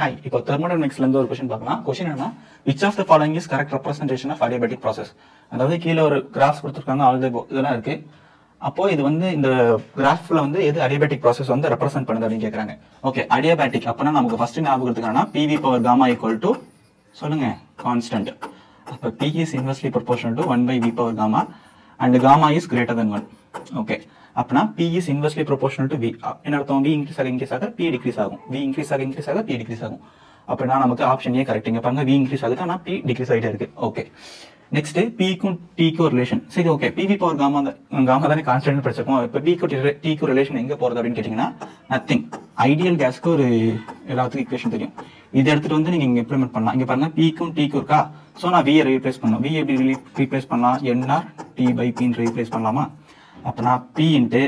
hi இப்போ தெர்மோடைனமிக்ஸ்ல இருந்து ஒரு கொஸ்டின் பார்க்கலாம் கொஸ்டின் என்ன which of the following is correct representation of adiabatic process அதாவது கீழே ஒரு கிராஃப் கொடுத்துருக்காங்க ஆல் இதெல்லாம் இருக்கு அப்போ இது வந்து இந்த கிராஃப்ல வந்து எது அடியபெட்டிக் ப்ராசஸ் வந்து ரெப்ரசென்ட் பண்ணுது அப்படின்னு கேக்குறாங்க ஓகே அடியபேட்டிக் அப்பனா நமக்கு ஃபர்ஸ்ட் ஞாபகத்துக்கான PV power gamma equal to சொல்லுங்க கான்ஸ்டன்ட் அப்போ P is inversely proportional to one by V power gamma and gamma is greater than one okay அப்பனா P is inversely proportional to V என்ன அர்த்தம் V increase ஆக increase ஆக P decrease ஆகும் V increase ஆக increase ஆக P decrease ஆகும் அப்படின்னா நமக்கு ஆப்ஷன் ஏ கரெக்ட் இங்க பாருங்க வி இன்க்ரீஸ் ஆகுது ஆனா பி டிக்ரீஸ் ஆகிட்டே இருக்கு ஓகே நெக்ஸ்ட் பிக்கும் டிக்கும் ரிலேஷன் சரி okay PV power gamma gamma தானே கான்ஸ்டன்ட் படிச்சிருக்கோம் இப்போ பிக்கு டிக்கு ரிலேஷன் எங்க போறது அப்படின்னு கேட்டீங்கன்னா நத்திங் ஐடியல் கேஸ்க்கு ஒரு எல்லாத்துக்கும் ஈக்குவேஷன் தெரியும் இதை எடுத்துட்டு வந்து நீங்க இங்க இம்ப்ளிமெண்ட் பண்ணலாம் இங்க பாருங்க பிக்கும் டிக்கும் இருக்கா ஸோ நான் வியை ரீப்ளேஸ் பண்ணலாம் வி எப்படி ரீப்ளேஸ் பண்ணலாம் என்ஆர் டி பை பின்னு ரீப்ளேஸ் பண்ணலாமா அப்போ நான் P into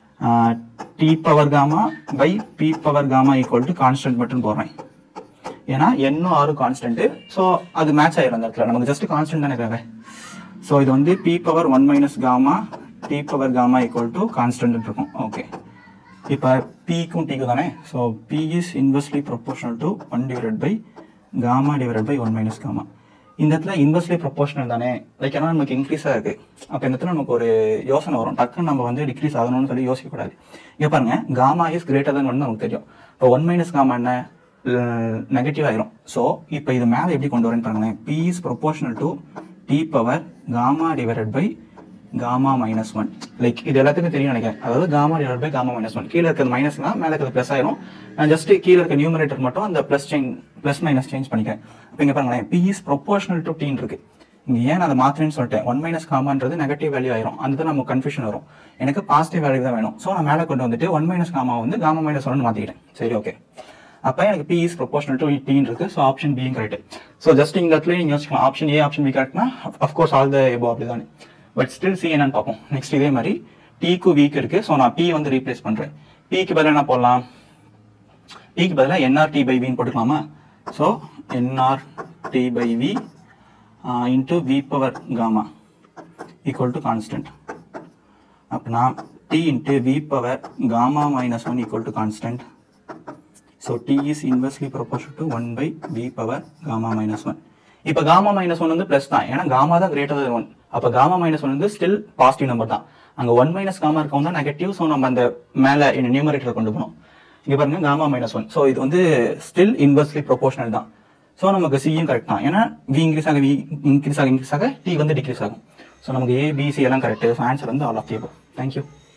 T power gamma by P power gamma equal to constant மட்டும் போடுறேன் ஏன்னா என்னும் ஆறு கான்ஸ்டன்ட் ஸோ அது மேட்ச் ஆயிரும் அந்த இடத்துல நமக்கு ஜஸ்ட் கான்ஸ்டன்ட் தானே தேவை ஸோ இது வந்து P power one minus gamma T power gamma equal to constant இருக்கும் ஓகே இப்போ பிக்கும் டிக்கும் தானே so P is inversely proportional to one divide by gamma divide by one minus gamma இந்த இடத்துல இன்வெர்ஸ்லி ப்ரொபோர்ஷனல் தானே லைக் ஏன்னா நமக்கு இன்க்ரீஸாக இருக்கு அப்போ இந்த இடத்துல நமக்கு ஒரு யோசனை வரும் டக்குன்னு நம்ம வந்து டிக்ரீஸ் ஆகணும்னு சொல்லி யோசிக்கக்கூடாது இங்கே பாருங்க gamma is greater than one நமக்கு தெரியும் இப்போ ஒன் மைனஸ் காமா என்ன நெகட்டிவ் ஆயிரும் ஸோ இப்போ இது மேலே எப்படி கொண்டு வரேன்னு பாருங்களேன் P is proportional to T power gamma divided by gamma minus one like இது எல்லாத்துக்கும் தெரியும் நினைக்கிறேன் அதாவது gamma divide by gamma minus one கீழே இருக்கிறது மைனஸ்னா மேலே இருக்கிறது ப்ளஸ் ஆயிரும் நான் ஜஸ்ட் கீழே இருக்க நியூமரேட்டர் மட்டும் அந்த plus change plus minus change பண்ணிக்கிறேன் இப்போ இங்கே பாருங்களேன் P is proportional to T n இருக்கு இங்க ஏன் அதை மாத்திரேன்னு சொல்லிட்டேன் ஒன் மைனஸ் காமான்றது நெகட்டிவ் வேல்யூ ஆயிரும் அந்த நமக்கு கன்ஃபியூஷன் வரும் எனக்கு பாசிட்டிவ் வேல்யூ தான் வேணும் ஸோ நான் மேலே கொண்டு வந்துட்டு ஒன் மைனஸ் காமா வந்து காமா மைனஸ் ஒன் மாத்திக்கிட்டேன் சரி ஓகே அப்போ எனக்கு P is proportional to T n இருக்கு ஸோ ஆப்ஷன் பியும் கரெக்ட் ஸோ ஜஸ்ட் இந்த இடத்துல நீங்க யோசிக்கலாம் ஆப்ஷன் ஏ ஆப்ஷன் பி கரெக்ட்னா அஃப்கோர்ஸ் ஆல் த எபோ அப்படிதானே பட் ஸ்டில் சி என்னன்னு பார்ப்போம் நெக்ஸ்ட் இதே மாதிரி டீக்கு வீக் இருக்கு ஸோ நான் பி வந்து ரீப்ளேஸ் பண்றேன் பிக்கு பதிலாக என்ன போடலாம் பிக்கு பதிலாக என்ஆர் டி பை வின்னு போட்டுக்கலாமா so nR T by V into V power gamma equal to constant அப்படின்னா T into V power gamma minus one equal to constant so T is inversely proportion to one by V power gamma minus one இப்போ gamma minus one வந்து plus தான் ஏன்னா gamma தான் greater one அப்போ gamma minus one வந்து still positive number தான் அங்கே one minus gamma இருக்கவங்க தான் நெகட்டிவ் ஸோ நம்ம அந்த மேலே நியூமரேட்டர் கொண்டு போகணும் இங்கே பாருங்க காமா மைனஸ் ஒன் ஸோ இது வந்து ஸ்டில் இன்வெர்ஸ்லி ப்ரொபோஷனல் தான் ஸோ நமக்கு சியும் கரெக்ட் தான் ஏன்னா வி இன்க்ரீஸ் ஆக வி இன்க்ரீஸ் ஆக இன்க்ரீஸ் ஆக டி வந்து டிக்ரீஸ் ஆகும் ஸோ நமக்கு ஏ பிசி எல்லாம் கரெக்ட் ஸோ ஆன்சர் வந்து ஆல் ஆஃப் தி தேங்க்யூ